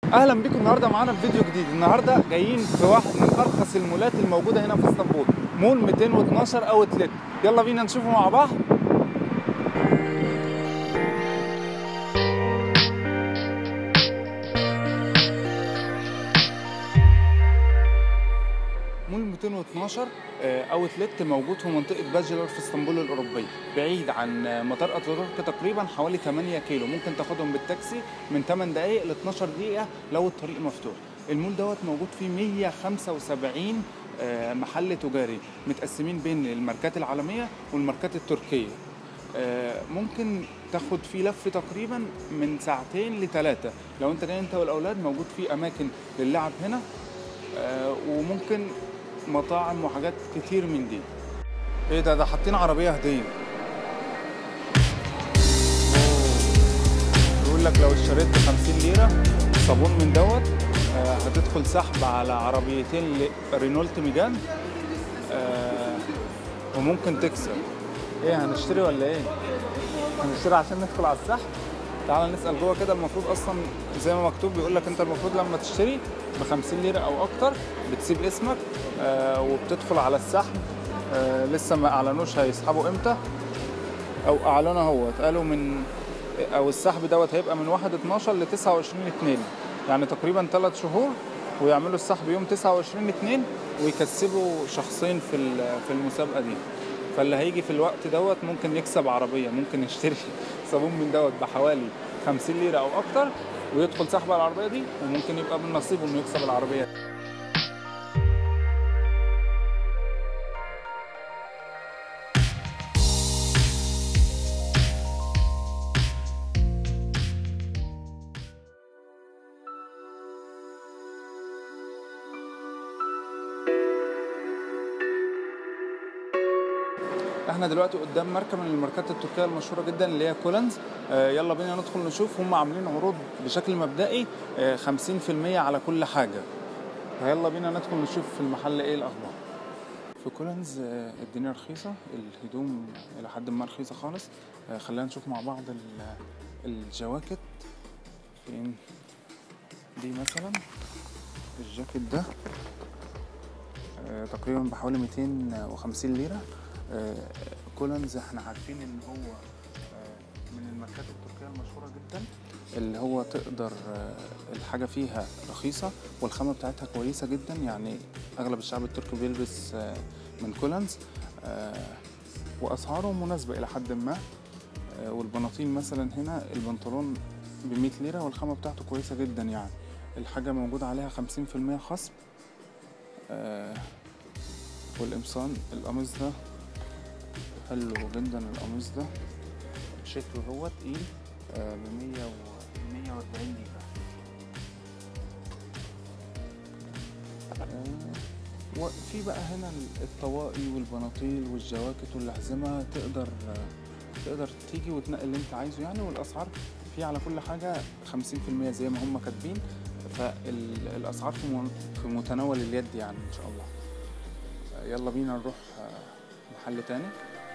اهلا بيكم النهارده معانا في فيديو جديد النهارده جايين في واحد من ارخص المولات الموجوده هنا في اسطنبول مول 212 اوتلت يلا بينا نشوفه مع بعض مول 212 اوتلت موجود في منطقه باجلر في اسطنبول الاوروبيه بعيد عن مطار اتاتورك تقريبا حوالي 8 كيلو ممكن تاخدهم بالتاكسي من 8 دقائق ل 12 دقيقه لو الطريق مفتوح المول دوت موجود فيه 175 آه، محل تجاري متقسمين بين الماركات العالميه والماركات التركيه آه، ممكن تاخد فيه لف تقريبا من ساعتين لثلاثه لو انت جاي انت والاولاد موجود فيه اماكن للعب هنا آه، وممكن مطاعم وحاجات كتير من دي ايه ده ده حاطين عربيه هديه يقول لك لو اشتريت ب 50 ليره صابون من دوت آه، هتدخل سحب على عربيتين رينولت ميجان آه، وممكن تكسب ايه هنشتري ولا ايه هنشتري عشان ندخل على السحب تعال نسال جوه كده المفروض اصلا زي ما مكتوب بيقول لك انت المفروض لما تشتري ب 50 ليره او اكتر بتسيب اسمك آه وبتدخل على السحب آه لسه ما اعلنوش هيسحبوا امتى او اعلنوا اهوت قالوا من او السحب دوت هيبقى من 1 12 ل 29 2 يعني تقريبا 3 شهور ويعملوا السحب يوم 29 2 ويكسبوا شخصين في ال- في المسابقه دي فاللي هيجي في الوقت دوت ممكن يكسب عربيه ممكن يشتري صابون من دوت بحوالي 50 ليره او اكتر ويدخل سحب على العربيه دي وممكن يبقى من نصيبه انه يكسب العربيه احنا دلوقتي قدام ماركه من الماركات التركيه المشهوره جدا اللي هي كولنز آه يلا بينا ندخل نشوف هم عاملين عروض بشكل مبدئي آه 50% على كل حاجه فيلا بينا ندخل نشوف في المحل ايه الاخبار في كولنز آه، الدنيا رخيصة الهدوم إلى حد ما رخيصة خالص آه، خلينا نشوف مع بعض ال- الجواكت فين دي مثلا الجاكيت ده آه، تقريبا بحوالي 250 ليرة آه، كولنز احنا عارفين ان هو آه، من الماركات التركية المشهورة جدا اللي هو تقدر آه، الحاجة فيها رخيصة والخامة بتاعتها كويسة جدا يعني أغلب الشعب التركي بيلبس آه، من كولنز آه، وأسعاره مناسبة إلى حد ما آه، والبناطيل مثلا هنا البنطلون ب 100 ليرة والخامة بتاعته كويسة جدا يعني الحاجة موجود عليها 50% خصم آه، والقمصان القميص ده حلو جدا القميص ده شتوي هو تقيل ب 100 و 140 ليرة آه، وفي بقى هنا الطواقي والبناطيل والجواكت والأحزمة تقدر تقدر تيجي وتنقي اللي انت عايزه يعني والأسعار في على كل حاجة 50% زي ما هم كاتبين فالأسعار في من- في متناول اليد يعني إن شاء الله آه، يلا بينا نروح آه، محل تاني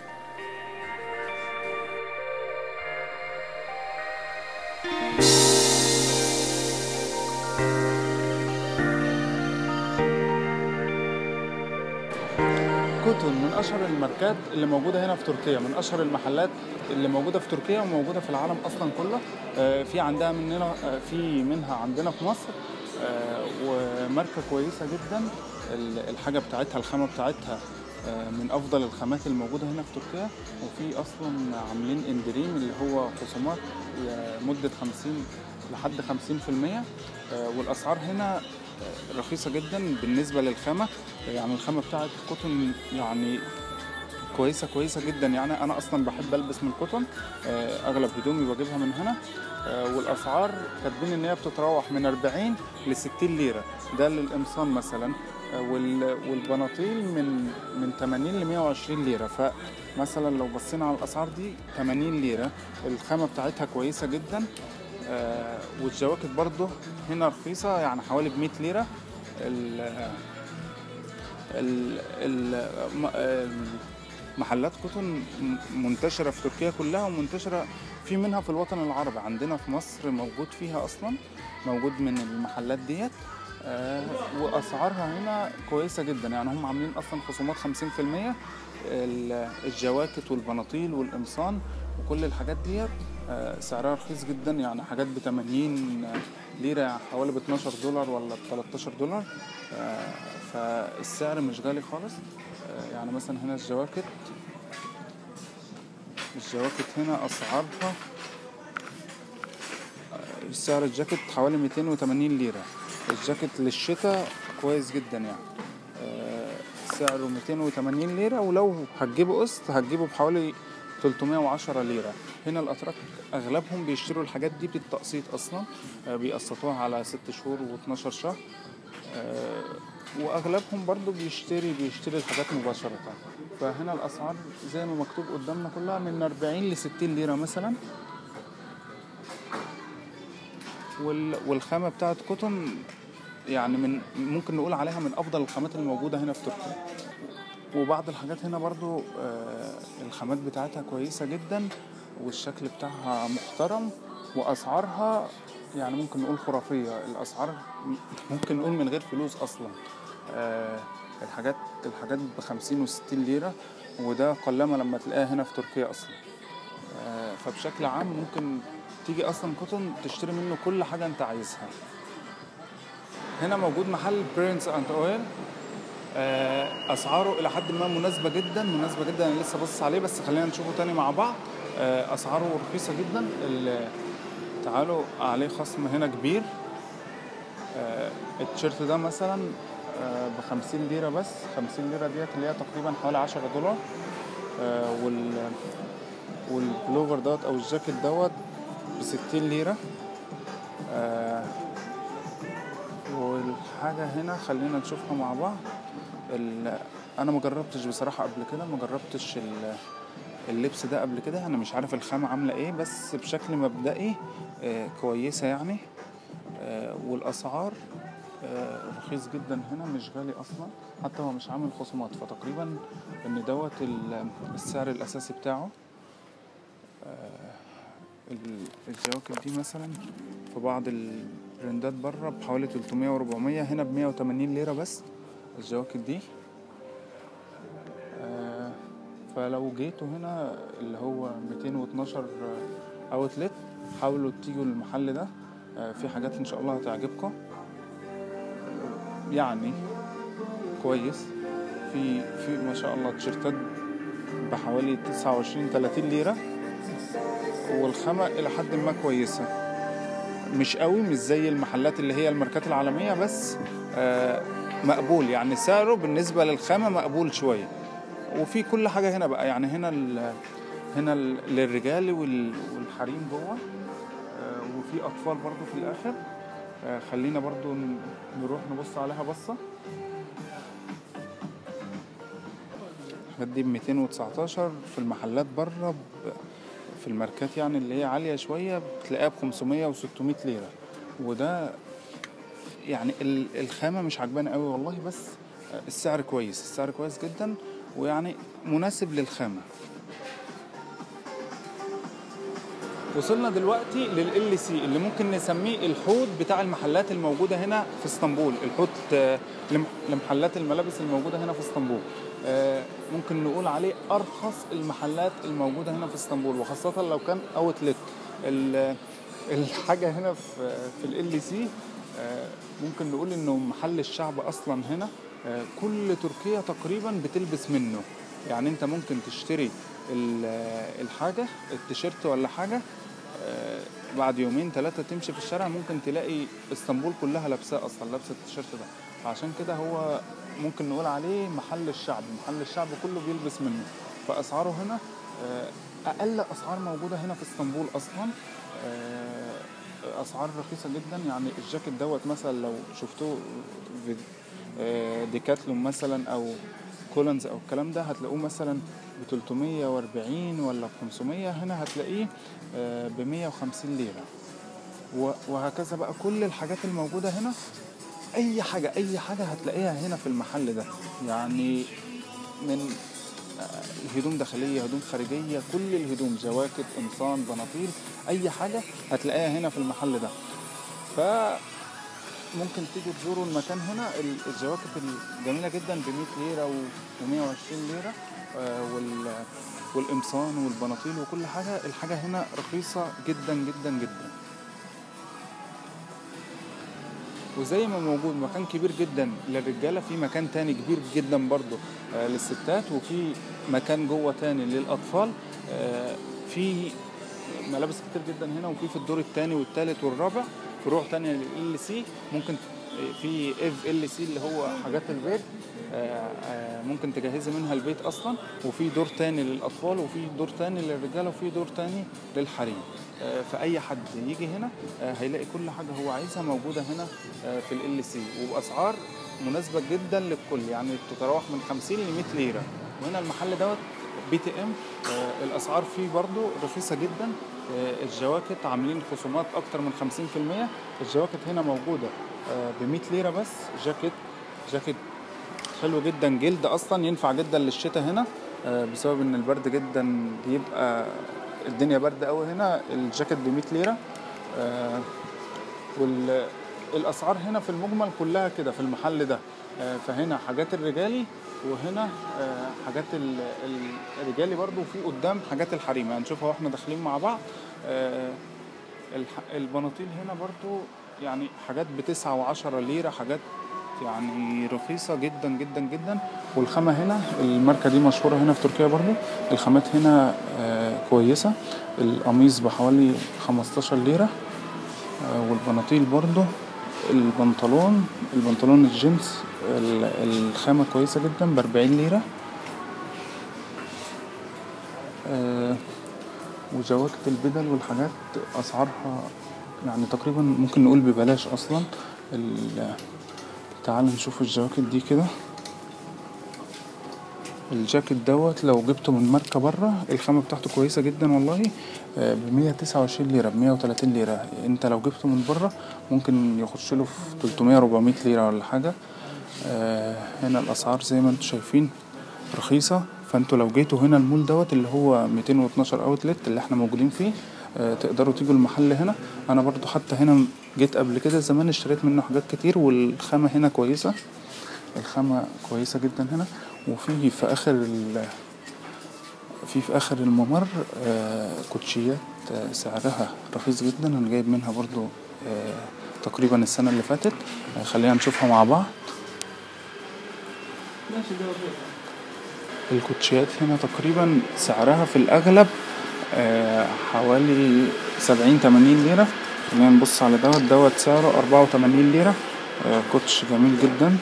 كوتون من اشهر الماركات اللي موجوده هنا في تركيا من اشهر المحلات اللي موجوده في تركيا وموجوده في العالم اصلا كله آه، في عندها مننا آه، في منها عندنا في مصر آه، وماركه كويسه جدا ال- الحاجه بتاعتها الخامه بتاعتها آه، من افضل الخامات الموجوده هنا في تركيا وفي اصلا عاملين اندريم اللي هو خصومات لمده 50 لحد 50% آه، والاسعار هنا آه، رخيصه جدا بالنسبه للخامه يعني الخامه بتاعت كوتون يعني كويسه كويسه جدا يعني انا اصلا بحب البس من الكوتون آه، اغلب هدومي بجيبها من هنا آه، والاسعار كاتبين ان هي بتتراوح من 40 ل 60 ليره ده للقمصان مثلا آه، وال- والبناطيل من من 80 ل 120 ليره فمثلا لو بصينا على الاسعار دي 80 ليره الخامه بتاعتها كويسه جدا آه، والجواكت برضه هنا رخيصه يعني حوالي ب 100 ليره ال- ال- ال- م- ال- محلات كوتون م- منتشرة في تركيا كلها ومنتشرة في منها في الوطن العربي عندنا في مصر موجود فيها اصلا موجود من المحلات ديت آه، واسعارها هنا كويسه جدا يعني هم عاملين اصلا خصومات 50% ال- الجواكت والبناطيل والقمصان وكل الحاجات ديت آه، سعرها رخيص جدا يعني حاجات ب 80 ليره يعني حوالي ب 12 دولار ولا ب 13 دولار آه، فالسعر مش غالي خالص آه، يعني مثلا هنا الجواكت الجواكت هنا اسعارها آه، سعر الجاكيت حوالي 280 ليرة الجاكيت للشتاء كويس جدا يعني آه، سعره 280 ليرة ولو هتجيبه قسط هتجيبه بحوالي 310 ليرة هنا الأتراك أغلبهم بيشتروا الحاجات دي بالتقسيط أصلا آه، بيقسطوها على 6 شهور و12 شهر آه، واغلبهم برضو بيشتري بيشتري الحاجات مباشرة فهنا الاسعار زي ما مكتوب قدامنا كلها من 40 ل 60 ليرة مثلا وال- والخامة بتاعت كوتون يعني من ممكن نقول عليها من افضل الخامات الموجودة هنا في تركيا وبعض الحاجات هنا برضو آه، الخامات بتاعتها كويسة جدا والشكل بتاعها محترم واسعارها يعني ممكن نقول خرافية الاسعار ممكن نقول من غير فلوس اصلا آه، الحاجات الحاجات ب 50 و 60 ليرة وده قلما لما تلاقيها هنا في تركيا اصلا آه، فبشكل عام ممكن تيجي اصلا كوتون تشتري منه كل حاجة انت عايزها هنا موجود محل برنس اند اويل آه، اسعاره الى حد ما مناسبه جدا مناسبه جدا انا لسه باصص عليه بس خلينا نشوفه تاني مع بعض آه، اسعاره رخيصه جدا ال- تعالوا عليه خصم هنا كبير آه، التيشيرت ده مثلا ب 50 ليره بس 50 ليره ديت اللي هي تقريبا حوالي 10 دولار آه، وال والبلوفر دوت او الجاكيت دوت ب 60 ليره آه، والحاجة هنا خلينا نشوفها مع بعض ال- أنا ما جربتش بصراحة قبل كده ما جربتش ال- اللبس ده قبل كده أنا مش عارف الخامة عاملة إيه بس بشكل مبدئي آه، كويسة يعني آه، والأسعار آه، رخيص جدا هنا مش غالي أصلا حتى هو مش عامل خصومات فتقريبا إن دوت ال- السعر الأساسي بتاعه ال- الجواكت دي مثلا في بعض البراندات بره بحوالي 300 و400 هنا ب 180 ليرة بس الجواكت دي آه، فلو جيتوا هنا اللي هو 212 اوتلت حاولوا تيجوا المحل ده آه، في حاجات ان شاء الله هتعجبكم يعني كويس في في ما شاء الله تيشيرتات بحوالي 29 30 ليره والخامة إلى حد ما كويسة مش قوي مش زي المحلات اللي هي الماركات العالمية بس آه، مقبول يعني سعره بالنسبة للخامة مقبول شوية وفي كل حاجة هنا بقى يعني هنا ال هنا ال- للرجال وال- والحريم جوه آه، وفي أطفال برضو في الآخر آه، خلينا برضو ن- نروح نبص عليها بصة الحاجات دي ب 219 في المحلات بره ب- في الماركات يعني اللي هي عالية شوية بتلاقيها ب 500 و 600 ليرة وده يعني ال- الخامة مش عجباني قوي والله بس السعر كويس السعر كويس جدا ويعني مناسب للخامة وصلنا دلوقتي لل سي اللي ممكن نسميه الحوض بتاع المحلات الموجوده هنا في اسطنبول الحوض آه، لم- لمحلات الملابس الموجوده هنا في اسطنبول آه، ممكن نقول عليه ارخص المحلات الموجوده هنا في اسطنبول وخاصه لو كان اوتلت الحاجه هنا في في ال سي ممكن نقول انه محل الشعب اصلا هنا آه، كل تركيا تقريبا بتلبس منه يعني انت ممكن تشتري ال- الحاجه التيشيرت ولا حاجه آه، بعد يومين ثلاثة تمشي في الشارع ممكن تلاقي اسطنبول كلها لابساه اصلا لابسه التيشيرت ده فعشان كده هو ممكن نقول عليه محل الشعب محل الشعب كله بيلبس منه فاسعاره هنا آه، اقل اسعار موجوده هنا في اسطنبول اصلا آه، اسعار رخيصه جدا يعني الجاكيت دوت مثلا لو شفتوه في آه، ديكاتلون مثلا او كولنز او الكلام ده هتلاقوه مثلا ب 340 ولا ب 500 هنا هتلاقيه ب 150 ليره و- وهكذا بقى كل الحاجات الموجوده هنا اي حاجه اي حاجه هتلاقيها هنا في المحل ده يعني من آه، هدوم داخليه هدوم خارجيه كل الهدوم جواكت قمصان بناطيل اي حاجه هتلاقيها هنا في المحل ده ف ممكن تيجوا تزوروا المكان هنا ال- الجواكت الجميله جدا ب 100 ليره و 120 ليره آه، وال والقمصان والبناطيل وكل حاجه الحاجه هنا رخيصه جدا جدا جدا وزي ما موجود مكان كبير جدا للرجاله في مكان تاني كبير جدا برضه آه، للستات وفي مكان جوه تاني للاطفال آه، في ملابس كتير جدا هنا وفي في الدور الثاني والثالث والرابع فروع تانية لل سي ممكن في اف ال سي اللي هو حاجات البيت آه، آه، ممكن تجهزي منها البيت اصلا وفي دور تاني للاطفال وفي دور تاني للرجاله وفي دور تاني للحريم آه، فاي حد يجي هنا آه، هيلاقي كل حاجه هو عايزها موجوده هنا آه، في ال سي وباسعار مناسبه جدا للكل يعني تتراوح من 50 ل 100 ليره وهنا المحل دوت بي تي ام آه، الاسعار فيه برضو رخيصه جدا آه، الجواكت عاملين خصومات اكتر من 50% الجواكت هنا موجوده ب 100 ليره بس جاكيت جاكيت حلو جدا جلد اصلا ينفع جدا للشتاء هنا آه، بسبب ان البرد جدا بيبقى الدنيا برد قوي هنا الجاكيت ب 100 ليره آه، والاسعار هنا في المجمل كلها كده في المحل ده آه، فهنا حاجات الرجالي وهنا آه، حاجات ال- ال- الرجالي برضو وفي قدام حاجات الحريم هنشوفها واحنا داخلين مع بعض آه، الح- البناطيل هنا برضو يعني حاجات بتسعة وعشرة ليرة حاجات يعني رخيصة جدا جدا جدا والخامة هنا الماركة دي مشهورة هنا في تركيا برضو الخامات هنا آه، كويسة القميص بحوالي 15 ليرة آه، والبناطيل برضو البنطلون البنطلون الجينز ال- الخامة كويسة جدا بأربعين ليرة آه، وجواكت البدل والحاجات أسعارها يعني تقريبا ممكن نقول ببلاش أصلا ال- تعال نشوف الجواكت دي كده الجاكيت دوت لو جبته من ماركة بره الخامة بتاعته كويسة جدا والله ب 129 ليرة ب 130 ليرة انت لو جبته من بره ممكن يخش له في 300 400 ليرة ولا حاجة آه، هنا الأسعار زي ما انتم شايفين رخيصة فانتوا لو جيتوا هنا المول دوت اللي هو 212 اوتلت اللي احنا موجودين فيه آه، تقدروا تيجوا المحل هنا انا برضو حتى هنا جيت قبل كده زمان اشتريت منه حاجات كتير والخامة هنا كويسة الخامة كويسة جدا هنا وفي في آخر ال في في آخر الممر آه، كوتشيات آه، سعرها رخيص جدا أنا جايب منها برضو آه، تقريبا السنة اللي فاتت آه، خلينا نشوفها مع بعض الكوتشيات هنا تقريبا سعرها في الأغلب آه، حوالي سبعين تمانين ليرة خلينا نبص على دوت دوت سعره أربعة وتمانين ليرة آه، كوتش جميل جدا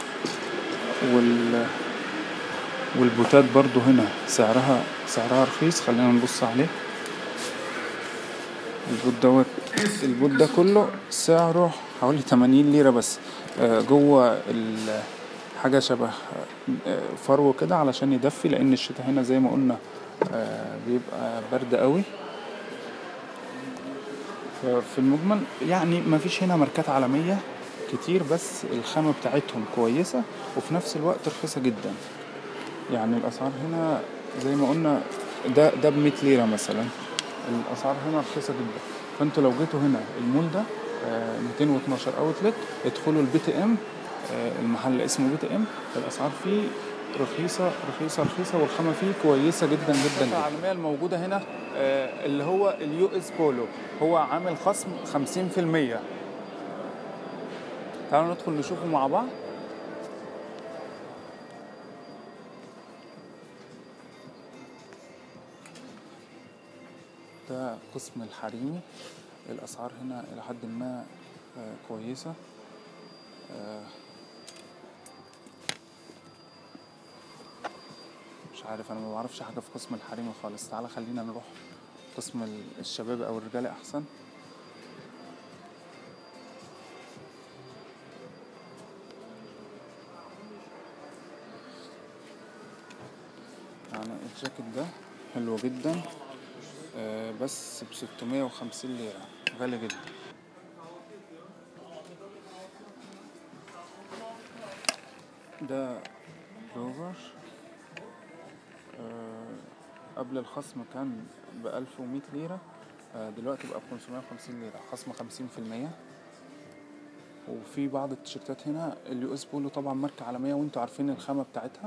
وال والبوتات برضو هنا سعرها سعرها رخيص خلينا نبص عليه البوت دوت البوت ده كله سعره حوالي 80 ليرة بس آه، جوه ال- حاجة شبه آه، فرو كده علشان يدفي لأن الشتاء هنا زي ما قلنا آه، بيبقى برد قوي في المجمل يعني ما فيش هنا ماركات عالمية كتير بس الخامة بتاعتهم كويسة وفي نفس الوقت رخيصة جدا يعني الأسعار هنا زي ما قلنا ده ده ب 100 ليرة مثلا الأسعار هنا رخيصة جدا فانتوا لو جيتوا هنا المول ده آه، 212 اوتلت ادخلوا البي تي ام المحل اسمه بي تي ام الأسعار فيه رخيصة رخيصة رخيصة والخامة فيه كويسة جدا جدا العالمية الموجودة هنا آه، اللي هو اليو اس بولو هو عامل خصم 50% تعالوا ندخل نشوفه مع بعض ده قسم الحريمي الأسعار هنا إلى حد ما آه، كويسة آه، مش عارف أنا ما بعرفش حاجة في قسم الحريمي خالص تعالى خلينا نروح قسم ال- الشباب أو الرجالة أحسن يعني الجاكيت ده حلو جدا آه، بس ب 650 ليرة غالي جدا ده بلوفر قبل الخصم كان ب 1100 ليرة آه، دلوقتي بقى ب 550 ليرة خصم 50% وفي بعض التيشيرتات هنا اليو اس بولو طبعا ماركة عالمية وانتوا عارفين الخامة بتاعتها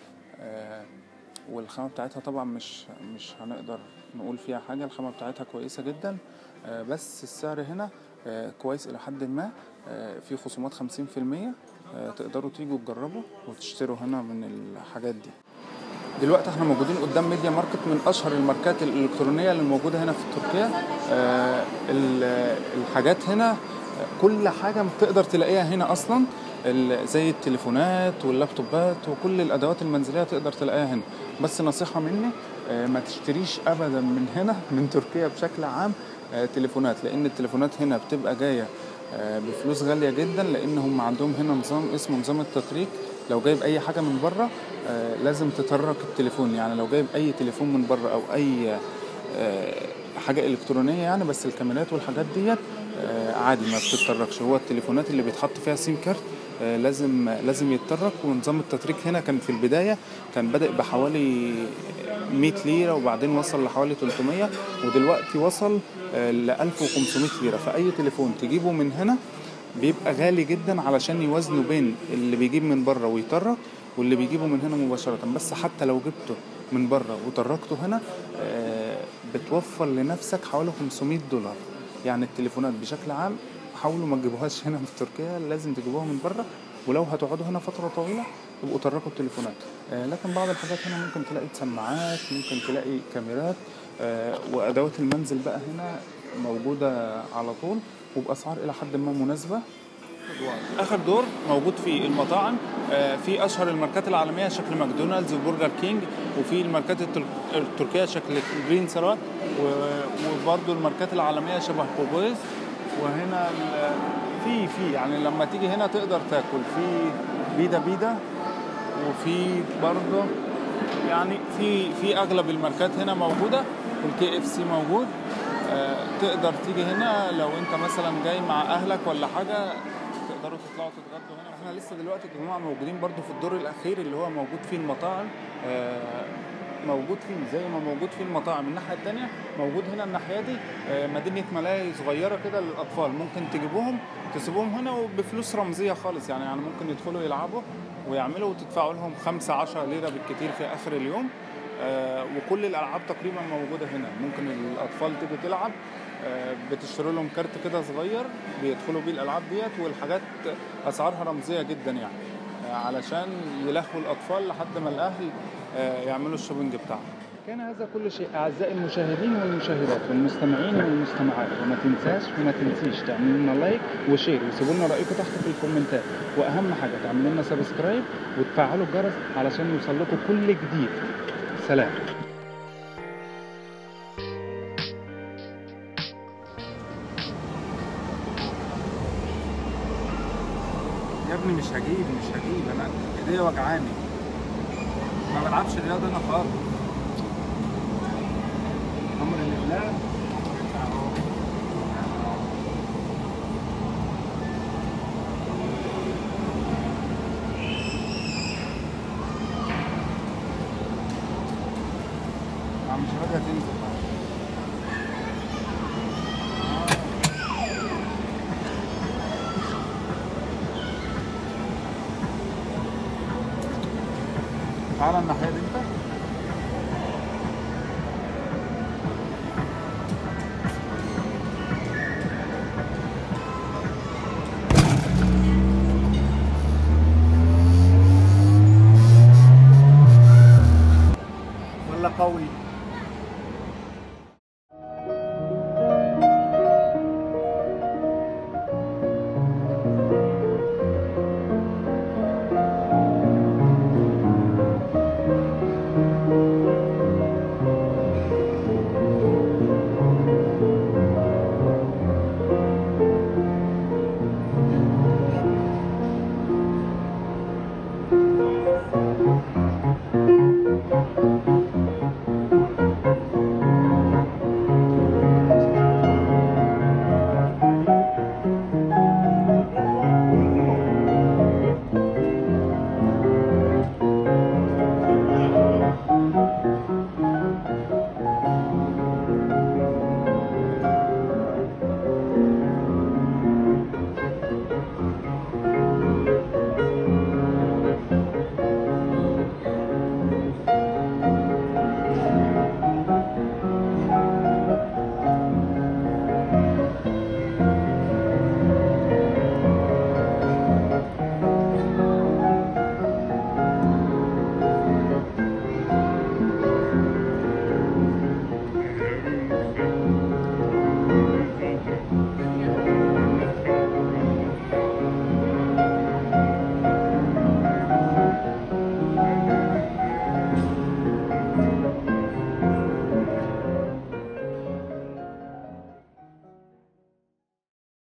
آه، والخامة بتاعتها طبعا مش مش هنقدر نقول فيها حاجة الخامة بتاعتها كويسة جدا آه، بس السعر هنا آه، كويس إلى حد ما آه، في خصومات 50% آه، تقدروا تيجوا تجربوا وتشتروا هنا من الحاجات دي دلوقتي احنا موجودين قدام ميديا ماركت من اشهر الماركات الالكترونيه اللي موجوده هنا في تركيا آه، ال- الحاجات هنا آه، كل حاجه تقدر تلاقيها هنا اصلا ال- زي التليفونات واللابتوبات وكل الادوات المنزليه تقدر تلاقيها هنا بس نصيحه مني آه، ما تشتريش ابدا من هنا من تركيا بشكل عام آه، تليفونات لان التليفونات هنا بتبقى جايه آه، بفلوس غاليه جدا لان هم عندهم هنا نظام اسمه نظام التطريق لو جايب اي حاجه من بره آه، لازم تطرق التليفون يعني لو جايب اي تليفون من بره او اي آه، حاجه الكترونيه يعني بس الكاميرات والحاجات ديت آه، عادي ما بتتطرقش هو التليفونات اللي بيتحط فيها سيم كارت آه، لازم لازم يتطرق ونظام التطريق هنا كان في البدايه كان بادئ بحوالي 100 ليره وبعدين وصل لحوالي 300 ودلوقتي وصل آه، ل 1500 ليره فاي تليفون تجيبه من هنا بيبقى غالي جدا علشان يوازنوا بين اللي بيجيب من بره ويطرق واللي بيجيبه من هنا مباشرة بس حتى لو جبته من بره وطرقته هنا آه، بتوفر لنفسك حوالي 500 دولار يعني التليفونات بشكل عام حاولوا ما تجيبوهاش هنا في تركيا لازم تجيبوها من بره ولو هتقعدوا هنا فترة طويلة يبقوا طرقوا التليفونات آه، لكن بعض الحاجات هنا ممكن تلاقي سماعات ممكن تلاقي كاميرات آه، وأدوات المنزل بقى هنا موجودة على طول وبأسعار إلى حد ما مناسبة اخر دور موجود في المطاعم آه، في اشهر الماركات العالميه شكل ماكدونالدز وبرجر كينج وفي الماركات التر- التركيه شكل جرين سرات وبرضه الماركات العالميه شبه بوبويز وهنا ال- في في يعني لما تيجي هنا تقدر تاكل في بيدا بيدا وفي برضه يعني في في اغلب الماركات هنا موجوده والكي اف سي موجود آه، تقدر تيجي هنا لو انت مثلا جاي مع اهلك ولا حاجه تقدروا تطلعوا تتغدوا هنا احنا لسه دلوقتي يا جماعه موجودين برضو في الدور الاخير اللي هو موجود فيه المطاعم آه، موجود فيه زي ما موجود فيه المطاعم الناحيه الثانيه موجود هنا الناحيه دي آه، مدينه ملاهي صغيره كده للاطفال ممكن تجيبوهم تسيبوهم هنا وبفلوس رمزيه خالص يعني يعني ممكن يدخلوا يلعبوا ويعملوا وتدفعوا لهم 5 10 ليره بالكتير في اخر اليوم آه، وكل الالعاب تقريبا موجوده هنا ممكن الاطفال تيجي تلعب آه، بتشتروا لهم كارت كده صغير بيدخلوا بيه الالعاب ديت والحاجات اسعارها رمزيه جدا يعني آه، علشان يلهوا الاطفال لحد ما الاهل آه، يعملوا الشوبينج بتاعهم كان هذا كل شيء اعزائي المشاهدين والمشاهدات والمستمعين والمستمعات وما تنساش وما تنسيش تعملوا لنا لايك وشير وسيبوا لنا رايكم تحت في الكومنتات واهم حاجه تعملوا لنا سبسكرايب وتفعلوا الجرس علشان يوصل لكم كل جديد سلام يا ابني مش هجيب مش هجيب انا ايديا وجعاني ما بلعبش رياضه انا خالص امر لله مش راضيه تنزل تعالى الناحيه دي انت